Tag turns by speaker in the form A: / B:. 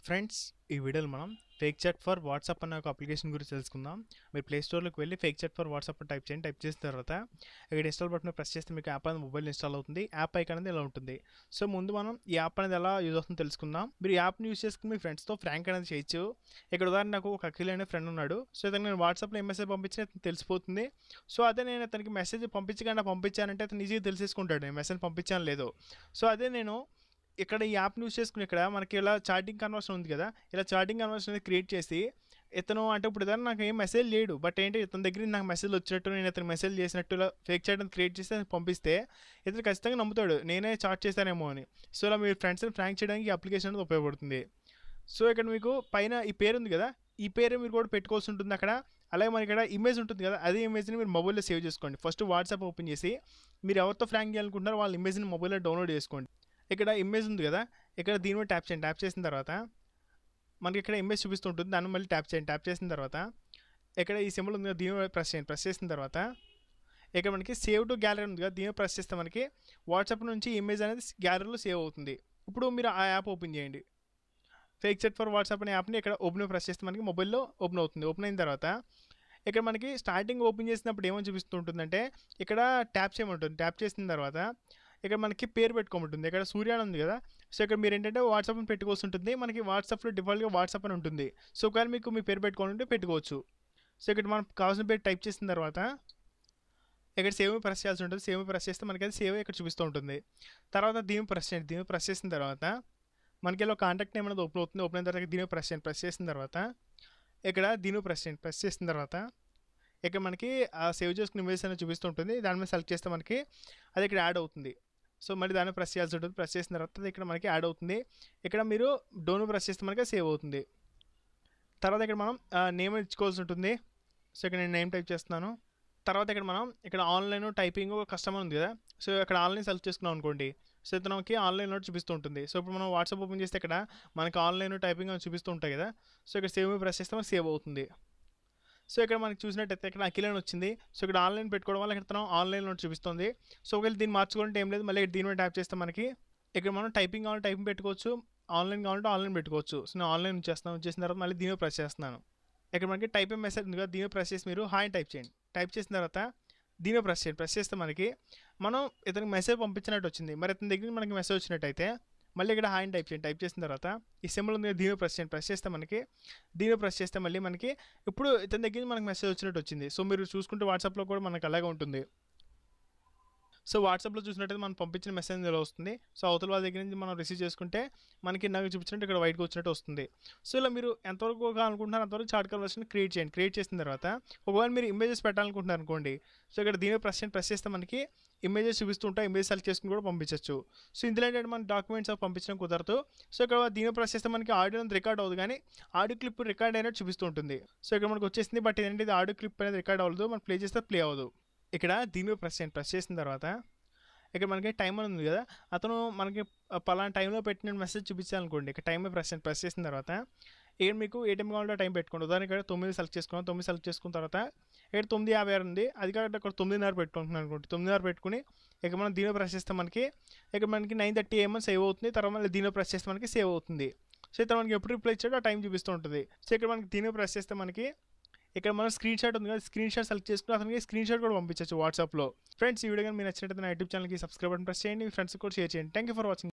A: friends ఈ వీడియోలో మనం ఫేక్ చాట్ ఫర్ వాట్సాప్ అనే ఒక అప్లికేషన్ గురించి తెలుసుకుందాం మీరు ప్లే స్టోర్లోకి వెళ్ళి ఫేక్ చాట్ ఫర్ వాట్సాప్ అని టైప్ చేయండి టైప్ చేసిన తర్వాత ఇక్కడ ఇన్స్టాల్ బటన్ ప్రెస్ చేస్తే మీకు యాప్ అనేది మొబైల్ ఇన్స్టాల్ అవుతుంది యాప్ ఐకాన్ అనేది ఇలా ఉంటుంది సో ముందు మనం ఈ యాప్ అనేది ఎలా యూజ్ అవుతుందో తెలుసుకుందాం మీరు ఈ యాప్ని యూజ్ చేసుకుని మీ ఫ్రెండ్స్తో ఫ్రాంక్ అనేది చేయొచ్చు ఇక్కడ ఉదాహరణ నాకు ఒక అఖిల్ అనే ఫ్రెండ్ ఉన్నాడు సో ఇతను నేను వాట్సాప్లో ఏ మెసేజ్ పంపించినా అతను తెలిసిపోతుంది సో అదే నేను అతనికి మెసేజ్ పంపించకుండా పంపించానంటే అతను ఈజీగా తెలిసేసుకుంటాడు నేను మెసేజ్ పంపించాను లేదో సో అదే నేను ఇక్కడ ఈ యాప్ యూస్ చేసుకుని ఇక్కడ మనకి ఇలా చాటింగ్ కన్వర్షన్ ఉంది కదా ఇలా చాటింగ్ కన్వర్షన్ అనేది క్రియేట్ చేసి ఇతను అంటే ఇప్పుడు ఏదైనా నాకు ఏం మెసేజ్ లేడు బట్ ఏంటి ఇతని దగ్గర నాకు మెసేజ్ వచ్చినట్టు నేను ఇతను మెసేజ్ చేసినట్టు ఇలా ఫేక్ చాట్ అనేది క్రియేట్ చేసి అతనికి పంపిస్తే ఇతను ఖచ్చితంగా నమ్ముతాడు నేనే చాట్ చేశానేమో అని సో ఇలా మీ ఫ్రెండ్స్ని ఫ్రాంక్ చేయడానికి ఈ అప్లికేషన్ అనేది ఉపయోగపడుతుంది సో ఇక్కడ మీకు పైన ఈ పేరు ఉంది కదా ఈ పేరు మీరు కూడా పెట్టుకోవాల్సి ఉంటుంది అక్కడ అలాగే మనకి ఇక్కడ ఇమేజ్ ఉంటుంది కదా అదే ఇమేజ్ని మీరు మొబైల్లో సేవ్ చేసుకోండి ఫస్ట్ వాట్సాప్ ఓపెన్ చేసి మీరు ఎవరితో ఫ్రాంక్ చేయాలనుకుంటున్నారో వాళ్ళ ఇమేజ్ని మొబైల్లో డౌన్లోడ్ చేసుకోండి ఇక్కడ ఇమేజ్ ఉంది కదా ఇక్కడ దీని మీద ట్యాప్ చేయండి ట్యాప్ చేసిన తర్వాత మనకి ఇక్కడ ఇమేజ్ చూపిస్తుంటుంది దాన్ని మళ్ళీ ట్యాప్ చేయండి ట్యాప్ చేసిన తర్వాత ఇక్కడ ఈ సింబల్ ఉంది కదా దీని మీద ప్రెస్ చేయండి ప్రెస్ చేసిన తర్వాత ఇక్కడ మనకి సేవ్ టు గ్యాలరీ ఉంది కదా దీని ప్రెస్ చేస్తే మనకి వాట్సాప్ నుంచి ఇమేజ్ అనేది గ్యాలరీలో సేవ్ అవుతుంది ఇప్పుడు మీరు ఆ యాప్ ఓపెన్ చేయండి ఫేక్ చెట్ ఫర్ వాట్సాప్ అనే యాప్ని ఇక్కడ ఓపెన్ ప్రెస్ చేస్తే మనకి మొబైల్లో ఓపెన్ అవుతుంది ఓపెన్ అయిన తర్వాత ఇక్కడ మనకి స్టార్టింగ్ ఓపెన్ చేసినప్పుడు ఏమని చూపిస్తుంటుందంటే ఇక్కడ ట్యాప్ చేయమంటుంది ట్యాప్ చేసిన తర్వాత ఇక్కడ మనకి పేరు పెట్టుకోమంటుంది ఇక్కడ సూర్య అని ఉంది కదా సో ఇక్కడ మీరు ఏంటంటే వాట్సాప్ అని పెట్టుకోవాల్సి ఉంటుంది మనకి వాట్సాప్లో డిఫాల్ట్గా వాట్సాప్ అని ఉంటుంది సో ఒకవేళ మీకు మీ పేరు పెట్టుకోవాలంటే పెట్టుకోవచ్చు సో ఇక్కడ మనం కావాల్సిన పేరు టైప్ చేసిన తర్వాత ఇక్కడ సేవ్ ప్రెస్ చేయాల్సి ఉంటుంది సేవ్ ప్రెస్ చేస్తే మనకి అది సేవ్ ఇక్కడ చూపిస్తూ ఉంటుంది తర్వాత దీని ప్రెస్ చేయండి దీని ప్రెస్ చేసిన తర్వాత మనకి ఇలా కాంటాక్ట్ నేమ్ అనేది ఓపెన్ అవుతుంది ఓపెన్ అయిన తర్వాత దీని ప్రెస్ చేయండి ప్రెస్ చేసిన తర్వాత ఇక్కడ దీని ప్రెస్ చేయండి ప్రెస్ చేసిన తర్వాత ఇక్కడ మనకి ఆ సేవ్ చేసుకున్న ఇమేజ్ అనేది చూపిస్తూ ఉంటుంది దాని మీద సెలెక్ట్ చేస్తే మనకి అది ఇక్కడ యాడ్ అవుతుంది సో మళ్ళీ దాన్ని ప్రెస్ చేయాల్సి ఉంటుంది ప్రెస్ చేసిన తర్వాత అది ఇక్కడ మనకి యాడ్ అవుతుంది ఇక్కడ మీరు డోన్ ప్రెస్ చేస్తే మనకి సేవ్ అవుతుంది తర్వాత ఇక్కడ మనం నేమ్ ఇచ్చుకోవాల్సి ఉంటుంది సో ఇక్కడ నేను నేమ్ టైప్ చేస్తున్నాను తర్వాత ఇక్కడ మనం ఇక్కడ ఆన్లైన్ టైపింగ్ కస్టమర్ ఉంది కదా సో ఇక్కడ ఆన్లైన్ సెలెక్ట్ చేసుకున్నాం అనుకోండి సో ఇతనికి ఆన్లైన్లో చూపిస్తూ ఉంటుంది సో ఇప్పుడు మనం వాట్సాప్ ఓపెన్ చేస్తే ఇక్కడ మనకి ఆన్లైన్ టైపింగ్ అని చూపిస్తూ ఉంటాయి కదా సో ఇక్కడ సేవ్ ప్రెస్ చేస్తే మనకి సేవ్ అవుతుంది సో ఇక్కడ మనకి చూసినట్టయితే ఇక్కడ అఖిల్ అని వచ్చింది సో ఇక్కడ ఆన్లైన్ పెట్టుకోవడం వల్ల ఇక్కడ తను ఆన్లైన్లో చూపిస్తుంది సో ఒకవేళ దీన్ని మార్చుకోవాలంటే ఏం లేదు మళ్ళీ ఇక్కడ దీని మీద ట్యాప్ చేస్తే మనకి ఇక్కడ మనం టైపింగ్ కావాలంటే టైపింగ్ పెట్టుకోవచ్చు ఆన్లైన్ కావాలంటే ఆన్లైన్ పెట్టుకోవచ్చు సో నేను ఆన్లైన్ చేస్తాను చేసిన తర్వాత మళ్ళీ దీని మీద ప్రెస్ చేస్తున్నాను ఇక్కడ మనకి టైపింగ్ మెసేజ్ ఉంది కదా దీని మీద ప్రెస్ చేసి మీరు హాయ్ టైప్ చేయండి టైప్ చేసిన తర్వాత దీని మీద ప్రెస్ చేయండి ప్రెస్ చేస్తే మనకి మనం ఇతనికి మెసేజ్ పంపించినట్టు వచ్చింది మరి ఇతని దగ్గర మనకి మెసేజ్ వచ్చినట్టయితే మళ్ళీ ఇక్కడ హాయ్ టైప్ చేయండి టైప్ చేసిన తర్వాత ఈ సింబల్ ఉంది దీని ప్రెస్ చేయండి ప్రెస్ చేస్తే మనకి దీని ప్రెస్ చేస్తే మళ్ళీ మనకి ఇప్పుడు ఇతని దగ్గర మనకి మెసేజ్ వచ్చినట్టు వచ్చింది సో మీరు చూసుకుంటే వాట్సాప్లో కూడా మనకు అలాగే ఉంటుంది సో వాట్సాప్లో చూసినట్టయితే మనం పంపించిన మెసేజ్ ఇలా వస్తుంది సో అవతల వాళ్ళ దగ్గర నుంచి మనం రిసీవ్ చేసుకుంటే మనకి నాకు చూపించినట్టు ఇక్కడ వైట్గా వచ్చినట్టు వస్తుంది సో ఇలా మీరు ఎంతవరకు అనుకుంటున్నారు అంతవరకు చార్ట్ కన్వర్షన్ క్రియేట్ చేయండి క్రియేట్ చేసిన తర్వాత ఒకవేళ మీరు ఇమేజెస్ పెట్టాలనుకుంటున్నారు అనుకోండి సో ఇక్కడ దీని ప్రెస్ చేయండి ప్రెస్ చేస్తే మనకి ఇమేజెస్ చూపిస్తుంటే ఇమేజ్ సెలెక్ట్ చేసుకుని కూడా పంపించవచ్చు సో ఇందులో ఏంటంటే మన డాక్యుమెంట్స్ పంపించడం కుదరదు సో ఇక్కడ దీని ప్రెస్ చేస్తే మనకి ఆడియో రికార్డ్ అవ్వదు కానీ ఆడియో క్లిప్ రికార్డ్ అయినట్టు చూపిస్తూ ఉంటుంది సో ఇక్కడ మనకు వచ్చేసింది బట్ ఏంటంటే ఇది ఆడియో క్లిప్ అనేది రికార్డ్ అవ్వదు మనం ప్లే చేస్తే ప్లే అవ్వదు ఇక్కడ దీని మీద ప్రెస్ చేయండి ప్రెస్ చేసిన తర్వాత ఇక్కడ మనకి టైం అని ఉంది కదా అతను మనకి పలానా టైంలో పెట్టిన మెసేజ్ చూపించాలనుకోండి ఇక్కడ టైం ప్రెస్ చేయండి ప్రెస్ చేసిన తర్వాత ఇక్కడ మీకు ఏ టైం కావాలంటే టైం పెట్టుకోండి ఉదాహరణ ఇక్కడ తొమ్మిది సెలెక్ట్ చేసుకున్నాం తొమ్మిది సెలెక్ట్ చేసుకున్న తర్వాత ఇక్కడ తొమ్మిది యాభై ఆరు ఉంది అది కాకుండా ఇక్కడ తొమ్మిదిన్నర పెట్టుకుంటున్నాను అనుకోండి తొమ్మిదిన్నర పెట్టుకుని ఇక మనం దీనిలో ప్రెస్ చేస్తే మనకి ఇక్కడ మనకి నైన్ థర్టీ ఏమో సేవ్ అవుతుంది తర్వాత మళ్ళీ దీనిలో ప్రెస్ చేస్తే మనకి సేవ్ అవుతుంది సో ఇక్కడ మనకి ఎప్పుడు రిప్లై ఇచ్చాడో ఆ టైం చూపిస్తూ ఉంటుంది సో ఇక్కడ మనకి దీనిలో ప్రెస్ చేస్తే మనకి ఇక్కడ మనం స్క్రీన్ షాట్ ఉంది కదా స్క్రీన్ షాట్ సెలెక్ట్ చేసుకుని అతనికి స్క్రీన్ షాట్ కూడా పంపించవచ్చు వాట్సాప్లో ఫ్రెండ్స్ ఈ వీడియో కానీ మీరు నచ్చినట్టు నా యూట్యూబ్ ఛానల్కి సబ్స్క్రైబ్ బటన్ ప్రెస్ చేయండి మీ ఫ్రెండ్స్ కూడా షేర్ చేయండి థ్యాంక్ యూ ఫర్ వాచింగ్